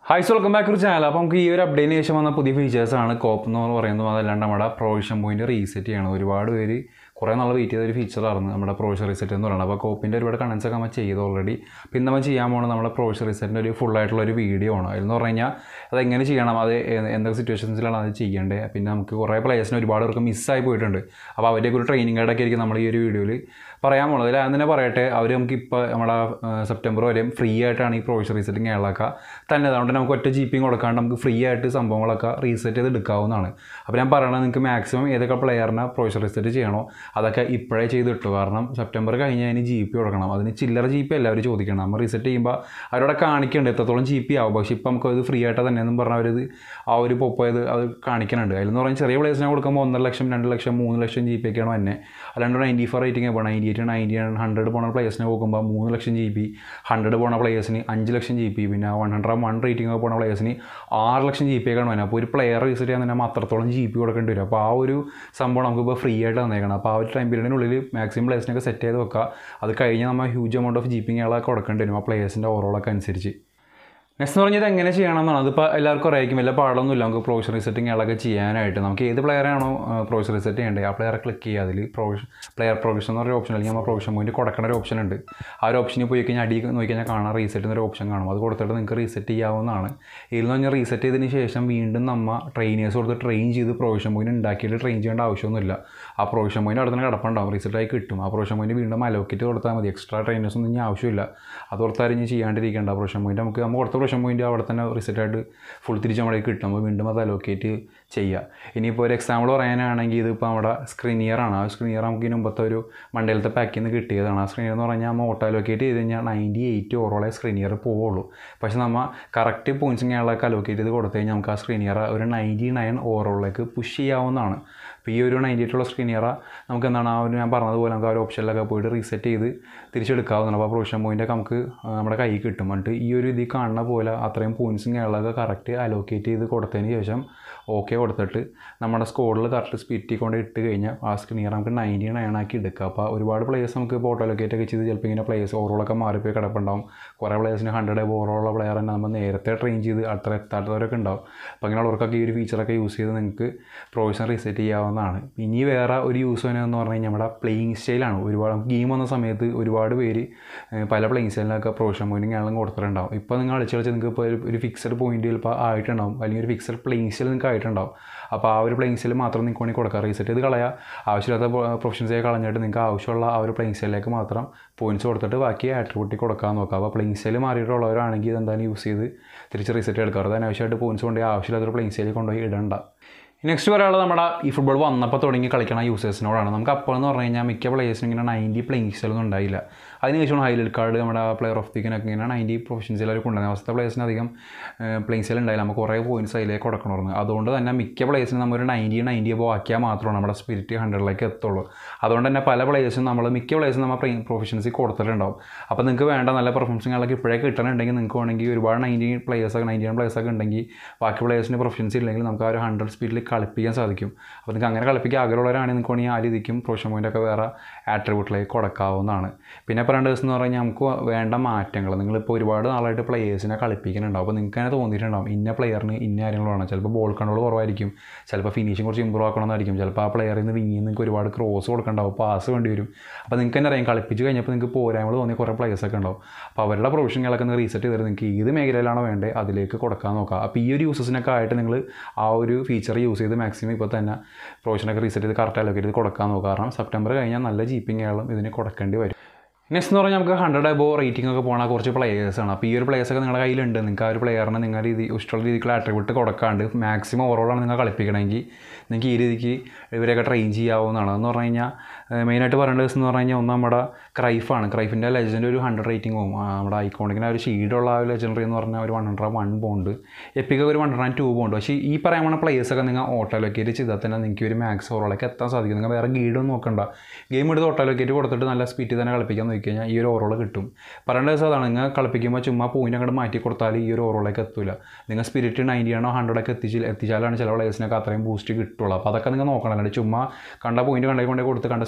hi welcome back to channel അപ്പോൾ നമുക്ക് ഈ ഒരു അപ്ഡേറ്റിന് ശേഷം വന്ന പുതിയ ഫീച്ചേഴ്സാണ് കോപ്പ് എന്ന് പറയുന്നത് അതല്ലാണ്ട് നമ്മുടെ പ്രൊവിഷൻ പോയിന്റ് റീസെറ്റ് ചെയ്യണം ഒരുപാട് പേര് കുറേ നാൾ വെയിറ്റ് ചെയ്ത ഒരു ഫീച്ചറായിരുന്നു നമ്മുടെ പ്രൊവിഷൻ റീസെറ്റ് എന്ന് പറയുന്നത് അപ്പോൾ കോപ്പിൻ്റെ ഒരുപാട് കണ്ടൻസ് ഒക്കെ നമ്മൾ ചെയ്തു ഓൾറെഡി പിന്നെ നമ്മൾ ചെയ്യാൻ പോകുന്നത് നമ്മുടെ പ്രൊവിഷൻ റീസെറ്റിൻ്റെ ഒരു ഫുൾ ആയിട്ടുള്ള ഒരു വീഡിയോ ആണ് അതെന്ന് പറഞ്ഞു കഴിഞ്ഞാൽ അത് എങ്ങനെ ചെയ്യണം അത് ഏ- എന്തൊക്കെ സിറ്റുവേഷൻസിലാണ് അത് ചെയ്യേണ്ടത് പിന്നെ നമുക്ക് കുറേ പ്ലേയേഴ്സിന് ഒരുപാട് പേർക്ക് മിസ്സായി പോയിട്ടുണ്ട് അപ്പോൾ അവരുടെയൊക്കെ ഒരു ട്രെയിനിങ് ഗൈഡൊക്കെ ആയിരിക്കും നമ്മൾ ഈ ഒരു വീഡിയോയിൽ പറയാൻ പോകുന്നത് അതിൽ ആദ്യം തന്നെ പറയട്ടെ അവർ നമുക്ക് ഇപ്പോൾ നമ്മുടെ ആ, സെപ്റ്റംബർ വരെയും ഫ്രീ ആയിട്ടാണ് ഈ പ്രൊവിഷൻ റീസെറ്റിംഗ് കേരളക്ക തന്നെ അതുകൊണ്ട് നമുക്ക് ഒറ്റ ജി പിയും കൊടുക്കാണ്ട് നമുക്ക് ഫ്രീ ആയിട്ട് സംഭവങ്ങളൊക്കെ റീസെറ്റ് ചെയ്ത് എടുക്കാവുന്നതാണ് അപ്പോൾ ഞാൻ പറയണത് നിങ്ങൾക്ക് മാക്സിമം ഏതൊക്കെ പ്ലെയറിനെ പ്രൊവിഷൻ റീസെറ്റ് ചെയ്യണോ അതൊക്കെ ഇപ്പോഴേ ചെയ്ത് കിട്ടും കാരണം സെപ്റ്റംബർ കഴിഞ്ഞ് അതിന് ജി പി കൊടുക്കണം അതിന് ചില്ലറ ജി പി അല്ല അവർ ചോദിക്കണം നമ്മൾ റീസെറ്റ് ചെയ്യുമ്പോൾ അവരോട് കാണിക്കുന്നുണ്ട് എത്രത്തോളം ജി പി ആവും പക്ഷേ ഇപ്പം നമുക്ക് അത് ഫ്രീ ആയിട്ട് തന്നെ എന്നും പറഞ്ഞാൽ അവരത് ആ ഒരു പൊപ്പോയത് അത് കാണിക്കുന്നുണ്ട് അതിലെന്ന് പറഞ്ഞാൽ ചെറിയ പ്ലേസിനെ കൊടുക്കുമ്പോൾ ഒന്നര ലക്ഷം രണ്ട് ലക്ഷം മൂന്ന് ലക്ഷം ജി പി ഒക്കെയാണ് തന്നെ അല്ലാണ്ട് നയൻറ്റി ഫോർ റേറ്റിംഗ് ഇപ്പോൾ നയൻറ്റി എയ്റ്റ് നയൻറ്റി ഹൺഡ്രഡ് പോണ പ്ലേസിനെ നോക്കുമ്പോൾ മൂന്ന് ലക്ഷം ജി ബി ഹൺഡ്രഡ് പോണ പ്ലേയേഴ്സിന് അഞ്ച് ലക്ഷം ജി ബി പിന്നെ വൺ ഹൺഡ്രഡ് വൺ റേറ്റിംഗ് ഒക്കെ പോണ പ്ലേയേഴ്സിന് ആറ് ലക്ഷം ജി പി ഒക്കെയാണ് വരുന്നത് അപ്പോൾ ഒരു പ്ലെയർ റീസെറ്റ് ചെയ്യാൻ തന്നെ നമ്മൾ അത്രത്തോളം ജി പി കൊടുക്കേണ്ടി വരും അപ്പോൾ ആ ഒരു സംഭവം നമുക്കിപ്പോൾ ഫ്രീ ആയിട്ട് തന്നേക്കണം അപ്പോൾ ആ ഒരു ടൈം പീരീഡിനുള്ളിൽ മാക്സിമം പ്ലേസിനൊക്കെ സെറ്റ് ചെയ്ത് വെക്കുക അത് കഴിഞ്ഞ് നമ്മൾ huge amount of G P ഞങ്ങളൊക്കെ കൊടുക്കേണ്ടി വരും ആ പ്ലേയേഴ്സിൻ്റെ ഓവറോളൊക്കെ അനുസരിച്ച് നെക്സ്റ്റ് എന്ന് പറഞ്ഞത് എങ്ങനെ ചെയ്യണം എന്നാണ് അതിപ്പോൾ എല്ലാവർക്കും അറിയായിരിക്കും വലിയ പാടൊന്നുമില്ല നമുക്ക് പ്രൊവിഷൻ റീസെറ്റിംഗ് അതൊക്കെ ചെയ്യാനായിട്ട് നമുക്ക് ഏത് പ്ലെയറാണോ പ്രൊവിഷൻ റീസെറ്റ് ചെയ്യേണ്ടത് ആ പ്ലെയറെ ക്ലിക്ക് ചെയ്യുക അതിൽ പ്രൊവിഷൻ പ്ലെയർ പ്രൊവിഷൻ എന്ന് പറഞ്ഞ ഓപ്ഷൻ അല്ലെങ്കിൽ നമ്മൾ പ്രൊവിഷൻ പോയിന്റ് കൊടുക്കേണ്ട ഒരു ഓപ്ഷൻ ഉണ്ട് ആ ഒരു ഓപ്ഷനിൽ പോയി കഴിഞ്ഞാൽ അടി നോക്കി കഴിഞ്ഞാൽ കാണാൻ റീസെറ്റ് എന്നൊരു ഓപ്ഷൻ കാണും അത് കൊടുത്തിട്ട് നിങ്ങൾക്ക് റീസെറ്റ് ചെയ്യാവുന്നതാണ് ഇതിൽ നിന്ന് പറഞ്ഞാൽ റീസെറ്റ് ചെയ്തതിന് ശേഷം വീണ്ടും നമ്മൾ ട്രെയിനേഴ്സ് കൊടുത്ത് ട്രെയിൻ ചെയ്ത് പ്രൊവിഷൻ പോയിന്റ് ഉണ്ടാക്കിയിട്ട് ട്രെയിൻ ചെയ്യേണ്ട ആവശ്യമൊന്നുമില്ല ആ പ്രൊവിഷൻ പോയിന്റ് അവിടെ തന്നെ കിടപ്പുണ്ടാവും റീസെറ്റ് ആയി കിട്ടും ആ പ്രൊവിഷൻ പോയിന്റ് വീണ്ടും അലോക്കേറ്റ് കൊടുത്താൽ മതി എക്സ്ട്രാ ട്രെയിനേഴ്സ് ഒന്നും ഇനി ആവശ്യമില്ല അത് ഓർത്താരും ഇനി ചെയ്യാണ്ടിരിക്കേണ്ട പ്രൊവിഷൻ പോയിന്റ് നമുക്ക് നമ്മൾ കൊടുത്ത പ്രൊവിഷൻ പോയിന്റ് അവിടെ തന്നെ റിസെറ്റ് ആയിട്ട് ഫുൾ തിരിച്ച് നമ്മുടെ കയ്യിൽ കിട്ടും അപ്പോൾ വീണ്ടും അത് അലോക്കേറ്റ് ചെയ്യുക ഇനിയിപ്പോൾ ഒരു എക്സാമ്പിൾ പറയാനാണെങ്കിൽ ഇതിപ്പോൾ നമ്മുടെ സ്ക്രീനിയറാണ് ആ സ്ക്രീനിയർ നമുക്ക് ഇതിന് മുമ്പത്തെ ഒരു മണ്ടയിലത്തെ പാക്കിൽ നിന്ന് കിട്ടിയതാണ് ആ സ്ക്രീനിയർ എന്ന് പറഞ്ഞാൽ നമ്മൾ ഓട്ടോ അലോക്കേറ്റ് ചെയ്ത് കഴിഞ്ഞാൽ നയൻറ്റി എയ്റ്റ് ഓറോളെ സ്ക്രീനിയർ പോവുള്ളൂ പക്ഷേ നമ്മൾ കറക്റ്റ് പോയിൻറ്റ്സ് ഇങ്ങനെയുള്ളതൊക്കെ അലോക്കേറ്റ് ചെയ്ത് കൊടുത്തു കഴിഞ്ഞാൽ നമുക്ക് ആ സ്ക്രീനിയർ ഒരു നയൻറ്റി നയൻ ഓവറോളിലേക്ക് പുഷ് ചെയ്യാവുന്നതാണ് അപ്പോൾ ഈ ഒരു നയൻറ്റി എയ്റ്റുള്ള സ്ക്രീനിയറ നമുക്ക് എന്താണ് ആ ഒരു ഞാൻ പറഞ്ഞതുപോലെ നമുക്ക് ആ ഒരു ഓപ്ഷനിലൊക്കെ പോയിട്ട് റീസെറ്റ് ചെയ്ത് തിരിച്ചെടുക്കാവുന്നതാണ് അപ്പോൾ പ്രൊവിഷൻ പോയിൻ്റൊക്കെ നമുക്ക് ആ, നമ്മുടെ കയ്യിൽ കിട്ടും എന്നിട്ട് ഈ ഒരു ഇതിൽ കാണുന്ന പോലെ അത്രയും പോയിൻറ്റ്സും കേരളമൊക്കെ കറക്റ്റ് അലോക്കേറ്റ് ചെയ്ത് കൊടുത്തതിന് ശേഷം ഓക്കെ കൊടുത്തിട്ട് നമ്മുടെ സ്കോഡിൽ കറക്റ്റ് സ്പിറ്റി കൊണ്ട് ഇട്ട് കഴിഞ്ഞാൽ ആ സ്ക്രീനിയർ നമുക്ക് നയൻറ്റി നയൻ ആക്കി എടുക്കുക അപ്പോൾ ഒരുപാട് പ്ലേയേഴ്സ് നമുക്ക് ഇപ്പോൾ ഓട്ടോ അലോക്കേറ്റ് ഒക്കെ ചെയ്ത് ചിലപ്പോൾ ഇങ്ങനെ പ്ലേയേഴ്സ് ഓവറോളൊക്കെ മാറിപ്പോയി കിടപ്പുണ്ടാവും കുറേ പ്ലേയേഴ്സിന് ഹൺഡ്രഡ് എബോ ഓവറോളുള്ള പ്ലെയർ തന്നെ നമ്മൾ നേരത്തെ ട്രെയിൻ ചെയ്ത് അത്ര എത്താത്തവരൊക്കെ ഉണ്ടാവും അപ്പോൾ അങ്ങനെയുള്ളവർക്കൊക്കെ ഈ ഒരു ഫീച്ചറൊക്കെ യൂസ് ചെയ്ത് നിങ്ങൾക്ക് പ്രൊവിഷൻ റീസെറ്റ് ചെയ്യാവുന്നതാണ് ഇനി വേറെ ഒരു യൂസ് എന്ന് പറഞ്ഞു കഴിഞ്ഞാൽ നമ്മുടെ പ്ലേയിങ് സ്റ്റൈലാണ് ഒരുപാട് ഗെയിം വന്ന സമയത്ത് ഒരുപാട് പേര് ഏഹ്, പല പ്ലേയിങ് സ്റ്റൈലിനൊക്കെ പ്രൊവിഷൻ പോയിൻറ്റിങ് ആണെങ്കിലും കൊടുത്തിട്ടുണ്ടാവും ഇപ്പോൾ നിങ്ങൾ കളിച്ച് കളിച്ച് നിങ്ങൾക്ക് ഇപ്പോൾ ഒരു- ഒരു ഫിക്സഡ് പോയിന്റ് ചിലപ്പോൾ ആയിട്ടുണ്ടാവും അല്ലെങ്കിൽ ഒരു ഫിക്സഡ് പ്ലേയിങ് സ്റ്റൈൽ നിങ്ങൾക്ക് ആയിട്ടുണ്ടാവും അപ്പോൾ ആ ഒരു പ്ലേയിങ് സ്റ്റൈൽ മാത്രം നിങ്ങൾക്ക് വേണമെങ്കിൽ കൊടുക്കുക റീസെറ്റ് ചെയ്ത് കളയുക ആവശ്യമില്ലാത്ത പ്രൊഫഷൻസൊക്കെ കളഞ്ഞിട്ട് നിങ്ങൾക്ക് ആവശ്യമുള്ള ആ ഒരു പ്ലേയിങ് സ്റ്റൈലിലേക്ക് മാത്രം പോയിന്റ്സ് കൊടുത്തിട്ട് ബാക്കി ആട്രിബ്യൂട്ടി കൊടുക്കാൻ നോക്കുക അപ്പോൾ പ്ലേയിങ് സ്റ്റൈൽ മാറിയിട്ടുള്ളവരാണെങ്കിൽ ഇതെന്തായാലും യൂസ് ചെയ്ത് തിരിച്ച് റീസെറ്റ് എടുക്കുക അത് അനാവശ്യമായിട്ട് പോയിന്റ്സ് കൊണ്ടുപോയി ആവശ്യമില്ലാത്തൊരു പ്ലേയിങ് സ്റ്റൈലിൽ കൊണ്ടുപോയി ഇടണ്ട നെക്സ്റ്റ് പറയാനുള്ളത് നമ്മുടെ ഈ ഫുട്ബോൾ വന്നപ്പോൾ തുടങ്ങി കളിക്കണ യൂസേഴ്സിനോടാണ് നമുക്ക് അപ്പോൾ എന്ന് പറഞ്ഞു കഴിഞ്ഞാൽ മിക്ക പ്ലേയേഴ്സിനും ഇങ്ങനെ നയൻറ്റി പ്ലേയിങ് സ്റ്റൈലൊന്നും ഉണ്ടായില്ല അതിനുശേഷം ഹൈലൈറ്റ് കാർഡ് നമ്മുടെ പ്ലെയർ ഓഫ് ദിക്കിനൊക്കെ ഇങ്ങനെ നയൻറ്റി പ്രൊഫഷൻസിൽ അവർ കൊണ്ടുവന്നത് അവസ്ഥ പ്ലേയേഴ്സിന് അധികം പ്ലേയിങ് സ്റ്റൈൽ ഉണ്ടായില്ല നമുക്ക് കുറേ പോയിന്റ്സ് അതിലേക്ക് കൊടുക്കണമായിരുന്നു അതുകൊണ്ട് തന്നെ മിക്ക പ്ലേയേഴ്സിനും നമ്മൾ ഒരു നയൻറ്റി നയൻറ്റി അപ്പോൾ ആക്കിയാൽ മാത്രമാണ് നമ്മുടെ സ്പിരിറ്റ് ഹൺഡ്രഡിലേക്ക് എത്തുള്ളൂ അതുകൊണ്ട് തന്നെ പല പ്ലേയേഴ്സും നമ്മൾ മിക്ക പ്ലേയേഴ്സും നമ്മൾ പ്രൊഫഷൻസി കൊടുത്തിട്ടുണ്ടാവും അപ്പോൾ നിങ്ങൾക്ക് വേണ്ട നല്ല പെർഫോമൻസിങ്ങളൊക്കെ ഇപ്പോഴേ കിട്ടണമെന്നുണ്ടെങ്കിൽ നിങ്ങൾക്ക് വേണമെങ്കിൽ ഒരുപാട് നയൻറ്റി പ്ലേയേഴ്സൊക്കെ നയൻറ്റി വൺ പ്ലേയേഴ്സൊക്കെ ഉണ്ടെങ്കിൽ ബാക്കി പ്ലേയേഴ്സിന് പ്രൊഫഷൻസി ഇല്ലെങ്കിൽ നമുക്ക് ആ ഒരു ഹൺഡ്രഡ് സ്പീഡിൽ കളിപ്പിക്കാൻ സാധിക്കും അപ്പോൾ നിങ്ങൾക്ക് അങ്ങനെ കളിപ്പിക്കാൻ ആഗ്രഹമുള്ളവരാണെങ്കിൽ നിങ്ങൾക്ക് വേണമെങ്കിൽ ആ രീതിക്കും പ്രൊഫഷൻ പോയിൻ്റൊക്കെ വേറെ ആട്രിബ്യൂട്ടിലേക്ക് കൊടുക്കാവുന്നതാണ് പിന്നെ പറയേണ്ട എന്ന് പറഞ്ഞാൽ നമുക്ക് വേണ്ട മാറ്റങ്ങൾ നിങ്ങളിപ്പോൾ ഒരുപാട് നാളായിട്ട് പ്ലേയേഴ്സിനെ കളിപ്പിക്കുന്നുണ്ടാവും അപ്പോൾ നിങ്ങൾക്ക് തന്നെ തോന്നിയിട്ടുണ്ടാവും ഇന്ന പ്ലെയറിന് ഇന്ന കാര്യങ്ങൾ വേണം ചിലപ്പോൾ ബോൾ കൺട്രോൾ കുറവായിരിക്കും ചിലപ്പോൾ ഫിനിഷിംഗ് കുറച്ച് ഇമ്പ്രൂവ് ആക്കണമെന്നായിരിക്കും ചിലപ്പോൾ ആ പ്ലെയറിൽ നിന്ന് വിങ്ങി നിങ്ങൾക്ക് ഒരുപാട് ക്രോസ് കൊടുക്കണ്ടാവും പാസ് വേണ്ടി വരും അപ്പോൾ നിങ്ങൾക്ക് തന്നെ അറിയാം കളിപ്പിച്ച് കഴിഞ്ഞപ്പോൾ നിങ്ങൾക്ക് പോരായ്മകൾ തോന്നിയ കുറേ പ്ലേയേഴ്സൊക്കെ ഉണ്ടാവും അപ്പോൾ അവരുടെ പ്രൊഫഷനുകളൊക്കെ ഒന്ന് റീസെറ്റ് ചെയ്തിട്ട് നിങ്ങൾക്ക് ഏത് മേഖലയിലാണോ വേണ്ടത് അതിലേക്ക് കൊടുക്കാൻ നോക്കുക അപ്പോൾ ഈ ഒരു യൂസസിനൊക്കെ ആയിട്ട് നിങ്ങൾ ആ ഒരു ഫീച്ചർ യൂസ് ചെയ്ത് മാക്സിമം ഇപ്പോൾ തന്നെ പ്രൊഫഷനൊക്കെ റീസെറ്റ് ചെയ്ത് കറക്റ്റ് അലോക്കേറ്റ് ചെയ്ത് കൊടുക്കാൻ നോക്കുക കാരണം സെപ്റ്റംബർ കഴിഞ്ഞാൽ നല്ല ജീപ്പിങ്ങുകളും ഇതിന് കൊടുക്കേണ്ടി വരും നെക്സ്റ്റ് എന്ന് പറഞ്ഞാൽ നമുക്ക് ഹൺഡ്രഡ് അബോ റേറ്റിംഗ് ഒക്കെ പോകണ കുറച്ച് പ്ലേയേഴ്സാണ് അപ്പോൾ ഈ ഒരു പ്ലേയേഴ്സൊക്കെ നിങ്ങളുടെ കയ്യിലുണ്ട് നിങ്ങൾക്ക് ആ ഒരു പ്ലെയറിന് നിങ്ങളുടെ രീതി ഇഷ്ടമുള്ള രീതിക്കുള്ള ആട്രിബ്യൂട്ട് കൊടുക്കാണ്ട് മാക്സിമം ഓവറോളാണ് നിങ്ങൾ കളിപ്പിക്കണമെങ്കിൽ നിങ്ങൾക്ക് ഈ രീതിക്ക് ഇവരെയൊക്കെ ട്രെയിൻ ചെയ്യാവുന്നതാണ് എന്ന് പറഞ്ഞു കഴിഞ്ഞാൽ മെയിനായിട്ട് പറയേണ്ടത് എന്ന് പറഞ്ഞു കഴിഞ്ഞാൽ ഒന്ന് നമ്മുടെ ക്രൈഫാണ് ക്രൈഫിൻ്റെ ലെജൻഡ് ഒരു ഹൺഡ്രഡ് റേറ്റിംഗ് പോകും ആ, നമ്മുടെ ഐക്കോണിക്കിന് ആ ഒരു ഷീഡുള്ള ആ ഒരു ലെജൻഡറി എന്ന് പറഞ്ഞാൽ ഒരു വൺ ഹൺഡ്രഡ് വൺ പോണ്ട് എപ്പിക്കൊക്കെ ഒരു വൺ ഹൺഡ്രഡ് ടു പോണ്ട് പക്ഷേ ഈ പറയാൻ പോണ പ്ലേയേഴ്സൊക്കെ നിങ്ങൾ ഓട്ടോ ലൊക്കേറ്റ് ചെയ്താൽ തന്നെ നിങ്ങൾക്ക് ഒരു മാക്സ് ഓവറോളൊക്കെ എത്താൻ സാധിക്കും നിങ്ങൾ വേറെ ഗീഡൊന്നും നോക്കണ്ട ഗെയിം എടുത്ത് ഓട്ടോ ലൊക്കേറ്റ് കൊടുത്തിട്ട് നല്ല സ്പീഡിൽ തന്നെ കളിപ്പിക്കാൻ നോക്കി കഴിഞ്ഞാൽ ഈ ഒരു ഓവറോൾ കിട്ടും പറയേണ്ട ദിവസം അതാണ് നിങ്ങൾ കളിപ്പിക്കുമ്പോൾ ചുമ്മാ പോയിന്റ് അങ്ങോട്ട് മാറ്റി കൊടുത്താൽ ഈ ഒരു ഓവറോളേക്ക് എത്തില്ല നിങ്ങൾ സ്പിരിറ്റ് നയൻറ്റി ആണോ ഹൺഡ്രഡൊക്കെ എത്തിച്ച് എത്തിച്ചാലാണ് ചില പ്ലേയേഴ്സിനൊക്കെ അത്രയും ബൂസ്റ്റ് കിട്ടുള്ളൂ അപ്പോൾ അതൊക്കെ നിങ്ങൾ നോക്കണം അല്ലാണ്ട് ചുമ്മാ കണ്ട പോയിന്റ് കണ്ടേ കൊണ്ടേ കൊടുത്ത് കണ്ട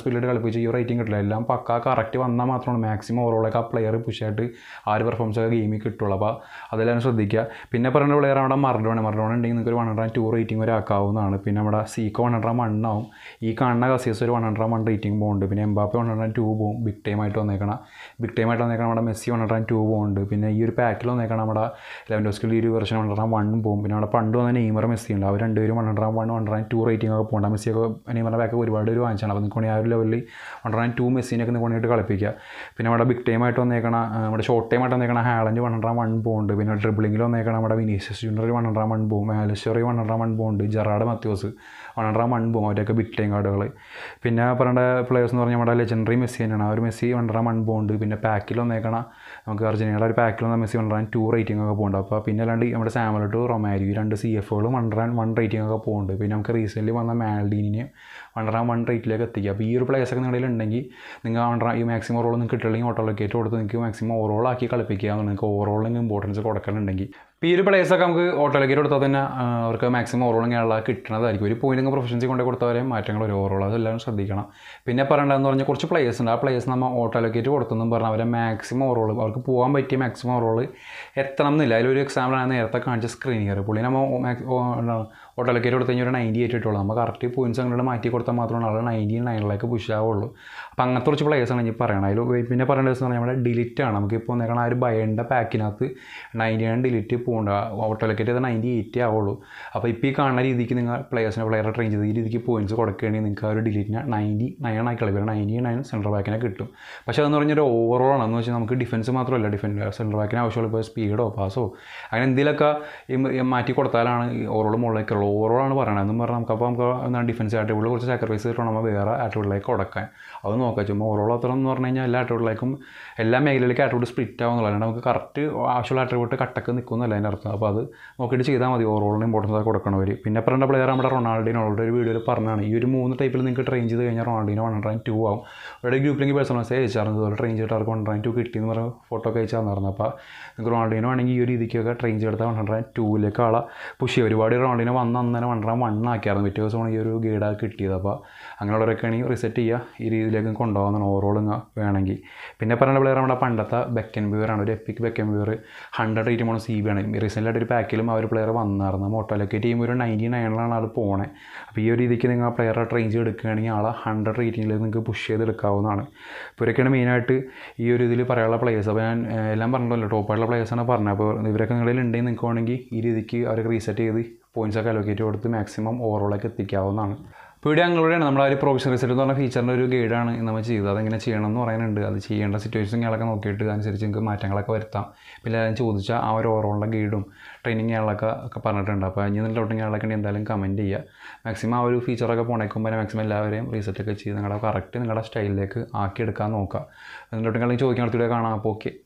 സ്പീഡിൽ കളിപ്പിച്ച് ഈ റേറ്റിംഗ് കിട്ടില്ല എല്ലാം പക്ക കറക്റ്റ് വന്നാൽ മാത്രമാണ് മാക്സിമം ഓവറോളൊക്കെ ആ പ്ലെയർ പുഷായിട്ട് ആ ഒരു പെർഫോമൻസ് ഒക്കെ ഗെയിമിൽ കിട്ടുള്ളൂ അപ്പോൾ അതെല്ലാം ശ്രദ്ധിക്കുക പിന്നെ പറയുന്ന പ്ലെയർ അവിടെ മറഡോണ മറഡോണ ഉണ്ടെങ്കിൽ നിങ്ങൾക്ക് ഒരു വൺ ഹൺഡ്രഡ് ടു റേറ്റിംഗ് വരെ ആക്കാവുന്നതാണ് പിന്നെ നമ്മുടെ സീക്കോ വൺ ഹൺഡ്രഡ് വൺ ആവും ഈ കാണുന്ന കസീസ് ഒരു വൺ ഹൺഡ്രഡ് വൺ റേറ്റിംഗ് പോകുന്നുണ്ട് പിന്നെ എംബാപ്പെ വൺ ഹൺഡ്രഡ് ടു പോകും ബിഗ് ടൈം ആയിട്ട് വന്നേക്കണം ബിഗ് ടൈം ആയിട്ട് വന്നേക്കണം നമ്മുടെ മെസ്സി വൺ ഹൺഡ്രഡ് ടു പോകുന്നുണ്ട് പിന്നെ ഈ ഒരു പാക്കിൽ വന്നേക്കണം നമ്മുടെ ലെവൻഡോസ്കിൽ ഈ ഒരു വെർഷൻ വൺ ഹൺഡ്രഡ് വൺ പോകും പിന്നെ അവിടെ പണ്ട് വന്ന നെയ്മർ മെസ്സി ഉണ്ട് അവർ രണ്ടുപേരും one hundred one one hundred two rating ഒക്കെ പോകുന്നുണ്ട് മെസ്സിയൊക്കെ നെയ്മറിൻ്റെ ബാക്ക് ഒരുപാട് പേര് വാങ്ങിച്ചാണ് അപ്പോൾ നിങ്ങൾക്ക് ആ ഒരു ലെവലിൽ വൺ ഹൺഡ്രഡ് ടു മെസ്സിനൊക്കെ നിങ്ങൾക്ക് കൊണ്ടിട്ട് കളിപ്പിക്കുക പിന്നെ നമ്മുടെ ബിഗ് ടൈം ആയിട്ട് വന്നേക്കണ ആ, നമ്മുടെ ഷോർട്ട് ടൈം ആയിട്ട് വന്നേക്കണ ഹാലൻഡ് വൺ ഹൺഡ്രഡ് വൺ പോകുന്നുണ്ട് പിന്നെ ഡ്രിബിളിങ്ങിൽ വന്നേക്കണ നമ്മുടെ Vinicius Junior one hundred one പോകും ആലസ്റ്ററി വൺ ഹൺഡ്രഡ് വൺ പോകുന്നുണ്ട് ജെറാഡ് മത്യോസ് വൺ ഹൺഡ്രഡ് വൺ പോകും അവരൊക്കെ ബിഗ് ടൈം കാർഡുകൾ പിന്നെ പറയേണ്ട പ്ലേയേഴ്സ് എന്ന് പറഞ്ഞാൽ നമ്മുടെ ലെജൻഡറി മെസ്സി തന്നെയാണ് ആ ഒരു മെസ്സി വൺ ഹൺഡ്രഡ് വൺ പോകുന്നുണ്ട് പിന്നെ പാക്കിൽ വന്നേക്കണ നമുക്ക് അർജന്റീനയുടെ ഒരു പാക്കിൽ വന്ന Messi one hundred two rating ഒക്കെ പോകുന്നുണ്ട് അപ്പോൾ പിന്നെ അല്ലാണ്ട് നമ്മുടെ സാമലോട്ട് റൊമാരി ഈ രണ്ട് സി എഫുകളും വൺ ഹൺഡ്രഡ് വൺ റേറ്റിംഗ് ഒക്കെ പോകുന്നുണ്ട് പിന്നെ നമുക്ക് റീസെൻ്റ്ലി വന്ന മാൽഡീനിനെ വൺ ഹൺഡ്രഡ് വൺ റേറ്റിലേക്ക് എത്തിക്കുക അപ്പോൾ ഈ ഒരു പ്ലേയേഴ്സ് ഒക്കെ നിങ്ങളുടെ ഉണ്ടെങ്കിൽ നിങ്ങൾ ഹൺഡ്രഡ് ഈ മാക്സിമം ഓവറോൾ നിങ്ങൾക്ക് കിട്ടില്ലെങ്കിൽ ഓട്ടോ ലൊക്കേറ്റ് കൊടുത്ത് നിങ്ങൾക്ക് മാക്സിമം ഓവറോൾ ആക്കി കളിപ്പിക്കുക നിങ്ങൾക്ക് ഓവറോളിന് ഇമ്പോർട്ടൻസ് കൊടുക്കലുണ്ടെങ്കിൽ ഇപ്പോൾ ഈ ഒരു പ്ലേയേഴ്സൊക്കെ നമുക്ക് ഓട്ടോ ലൊക്കേറ്റ് കൊടുത്താൽ തന്നെ ആ, അവർക്ക് മാക്സിമം ഓവറോളും കേരള കിട്ടുന്നതായിരിക്കും ഒരു പോയിന്റ് പ്രൊഫഷൻസി കൊണ്ടേ കൊടുത്തവരെ മാറ്റങ്ങൾ ഒരു ഓവറോൾ അതെല്ലാം ശ്രദ്ധിക്കണം പിന്നെ പറയേണ്ടതെന്ന് പറഞ്ഞാൽ കുറച്ച് പ്ലേയേഴ്സ് ഉണ്ട് ആ പ്ലേയേഴ്സ് നമ്മൾ ഓട്ടോ ലൊക്കേറ്റ് കൊടുത്തെന്നും പറഞ്ഞാൽ അവരെ മാക്സിമം ഓവറോൾ അവർക്ക് പോകാൻ പറ്റിയ മാക്സിമം ഓവറോൾ എത്തണം എന്നില്ല അതിലൊരു എക്സാമ്പിൾ ആണ് നേരത്തെ കാണിച്ച സ്ക്രീനിയർ പുള്ളി നമ്മൾ ഓട്ടോ ലൊക്കേറ്റ് കൊടുത്തു കഴിഞ്ഞാൽ ഒരു നയൻറ്റി എയ്റ്റ് ഇട്ടുള്ളൂ നമ്മൾ കറക്റ്റ് പോയിന്റ്സ് അങ്ങോട്ട് മാറ്റി കൊടുത്താൽ മാത്രമാണ് ആൾ നയൻറ്റി നയനിലേക്ക് പുഷ് ആവുള്ളൂ അപ്പോൾ അങ്ങനത്തെ കുറച്ച് പ്ലേയേഴ്സാണ് ഇനി പറയണം അതിൽ പിന്നെ പറയേണ്ടത് പറഞ്ഞാൽ നമ്മുടെ ഡിലിറ്റ് ആണ് നമുക്കിപ്പോൾ വന്നേക്കണം ആ ഒരു ബയൻ്റെ പാക്കിനകത്ത് നയൻറ്റി നയൻ ഡിലിറ്റ് പോകണ്ട ഓട്ടോ ലൊക്കേറ്റ് ചെയ്താൽ നയൻറ്റി എയ്റ്റേ ആവുള്ളൂ അപ്പോൾ ഇപ്പോൾ ഈ കാണുന്ന രീതിക്ക് നിങ്ങൾ പ്ലേയേഴ്സിനെ പ്ലെയറെ ട്രെയിൻ ചെയ്ത് ഈ രീതിക്ക് പോയിന്റ്സ് കൊടുക്കുകയാണെങ്കിൽ നിങ്ങൾക്ക് ആ ഒരു ഡിലിറ്റിനെ നയൻറ്റി നയൻ ആയി കളിക്കുക നയൻറ്റി നയൻ സെൻട്രൽ ബാക്കിനെ കിട്ടും പക്ഷേ അതെന്ന് പറഞ്ഞാൽ ഒരു ഓവറോൾ ആണെന്ന് വെച്ചാൽ നമുക്ക് ഡിഫൻസ് മാത്രമല്ല ഡിഫൻസ് സെൻട്രൽ ബാക്കിന് ആവശ്യമുള്ള ഇപ്പോൾ സ്പീഡോ പാസോ അങ്ങനെ എന്തെങ്കിലുമൊക്കെ ഈ മ- ഈ മാറ്റി കൊടുത്താലാണ് ഈ ഓവറോൾ മുകളിലേക്കുള്ളൂ ഓവറോളാണ് പറയണത് എന്നും പറഞ്ഞാൽ നമുക്ക് അപ്പോൾ നമുക്ക് എന്താണ് ഡിഫൻസ് ആട്രിബ്യൂട്ടിൽ കുറച്ച് സാക്രിഫൈസ് ചെയ്തിട്ട് നമ്മൾ വേറെ ആട്രിബ്യൂട്ടിലേക്ക് കൊടുക്കാൻ അത് നോക്കാം ചുമ്മാ ഓവറോൾ അത്ര എന്ന് പറഞ്ഞു കഴിഞ്ഞാൽ എല്ലാ ആട്രിബ്യൂട്ടിലേക്കും എല്ലാ മേഖലയിലേക്കും ആട്രിബ്യൂട്ട് സ്പ്ലിറ്റ് ആവുന്നില്ല അല്ലാണ്ട് നമുക്ക് കറക്റ്റ് ആവശ്യമുള്ള ആട്രിബ്യൂട്ട് കട്ടക്ക് നിൽക്കുന്നില്ല അതിൻ്റെ അർത്ഥം അപ്പോൾ അത് നോക്കിയിട്ട് ചെയ്താൽ മതി ഓവറോളിന് ഇമ്പോർട്ടൻസ് കൊടുക്കണവർ പിന്നെ പറയേണ്ട പ്ലെയർ നമ്മുടെ റൊണാൾഡിനോ ഓൾറെഡി ഒരു വീഡിയോയിൽ പറഞ്ഞാണ് ഈ ഒരു മൂന്ന് ടൈപ്പിൽ നിങ്ങൾക്ക് ട്രെയിൻ ചെയ്ത് കഴിഞ്ഞാൽ റൊണാൾഡിനോ വൺ ഹൺഡ്രഡ് ടു ആവും ഇവിടെ ഗ്രൂപ്പിലേക്ക് പേഴ്സണൽ മെസ്സേജ് അയച്ചായിരുന്നു ഇതുപോലെ ട്രെയിൻ ചെയ്തിട്ട് അവർക്ക് വൺ ഹൺഡ്രഡ് ടു കിട്ടിയെന്ന് പറഞ്ഞ ഫോട്ടോ ഒക്കെ അയച്ചു തന്നിരുന്നു അപ്പോൾ നിങ്ങൾക്ക് റൊണാൾഡിനോ ആണെങ്കിൽ ഈ ഒരു രീതിക്കൊക്കെ ട്രെയിൻ ചെയ്തെടുത്താൽ വൺ ഹൺഡ്രഡ് ടൂവിലേക്ക് ആളെ പുഷ് ചെയ്യുക ഒരുപാട് റൊണാൾഡിനോ വന്ന് അന്ന് തന്നെ വൺ ഹൺഡ്രഡ് വൺ ആക്കിയായിരുന്നു പിറ്റേ ദിവസമാണ് ഈ ഒരു ഗൈഡ് കിട്ടിയത് അപ്പോൾ അങ്ങനെയുള്ളവരൊക്കെ ആണെങ്കിൽ റിസെറ്റ് ചെയ്യുക ഈ രീതിയിലേക്ക് കൊണ്ടുപോകുന്നതാണ് ഓവറോൾ വേണമെങ്കിൽ പിന്നെ പറയുന്ന പ്ലെയർ നമ്മുടെ പണ്ടത്തെ ബെക്കൻ ആണ് ഒരു epic Beckenbauer hundred rate പോണ സി ബി ആണ് റീസെൻ്റ് ആയിട്ട് ഒരു പാക്കിലും ആ ഒരു പ്ലെയർ വന്നായിരുന്നു മോട്ടോലൊക്കെ ടീം ഒരു നയൻറ്റി നയനിലാണ് ആൾ പോണേ അപ്പോൾ ഈ ഒരു രീതിക്ക് നിങ്ങൾ ആ പ്ലെയറെ ട്രെയിൻ ചെയ്ത് എടുക്കുകയാണെങ്കിൽ ആളെ ഹൺഡ്രഡ് റേറ്റിംഗിൽ നിങ്ങൾക്ക് പുഷ് ചെയ്ത് എടുക്കാവുന്നതാണ് ഇപ്പോൾ ഇവരൊക്കെയാണ് മെയിനായിട്ട് ഈ ഒരു ഇതിൽ പറയാനുള്ള പ്ലേയേഴ്സ് അപ്പോൾ ഞാൻ ഏഹ്, എല്ലാം പറഞ്ഞല്ലോ ടോപ്പായിട്ടുള്ള പ്ലേയേഴ്സാണ് പറഞ്ഞത് അപ്പോൾ ഇവരൊക്കെ നിങ്ങളിൽ ഉണ്ടെങ്കിൽ നിങ്ങൾക്ക് വേണമെങ്കിൽ ഈ രീതിക്ക് അവരൊക്കെ റീസെറ്റ് ചെയ്ത് പോയിന്റ്സ് ഒക്കെ അലോക്കേറ്റ് കൊടുത്ത് മാക്സിമം ഓവറോളൊക്കെ എത്തിക്കാവുന്നതാണ് ഇപ്പോൾ ഇവിടെ ഞങ്ങളുടെയാണ് നമ്മൾ ആ ഒരു പ്രൊവിഷൻ റിസൾട്ട് എന്ന് പറഞ്ഞ ഫീച്ചറിൻ്റെ ഒരു ഗൈഡാണ് നമ്മൾ ചെയ്തത് അതെങ്ങനെ ചെയ്യണം എന്ന് പറയാനുണ്ട് അത് ചെയ്യേണ്ട സിറ്റുവേഷൻ ഞങ്ങളൊക്കെ നോക്കിയിട്ട് അനുസരിച്ച് നിങ്ങൾക്ക് മാറ്റങ്ങളൊക്കെ വരുത്താം പിന്നെ എല്ലാവരും ചോദിച്ചാൽ ആ ഒരു ഓവറോളിൻ്റെ ഗൈഡും ട്രെയിനിങ് ഞങ്ങളൊക്കെ ഒക്കെ പറഞ്ഞിട്ടുണ്ട് അപ്പോൾ ഇനി ഡൗട്ട് ഞങ്ങളൊക്കെ ഉണ്ടെങ്കിൽ എന്തായാലും കമൻറ്റ് ചെയ്യുക മാക്സിമം ആ ഒരു ഫീച്ചറൊക്കെ പോണേക്കുമ്പോൾ മാക്സിമം എല്ലാവരെയും റീസെറ്റ് ഒക്കെ ചെയ്ത് നിങ്ങളുടെ കറക്റ്റ് നിങ്ങളുടെ സ്റ്റൈലിലേക്ക് ആക്കിയെടുക്കാൻ നോക്കുക ഡൗട്ടും ചോദിക്കാൻ അടുത്തിടെ കാണാം അപ്പോൾ ഓക്കെ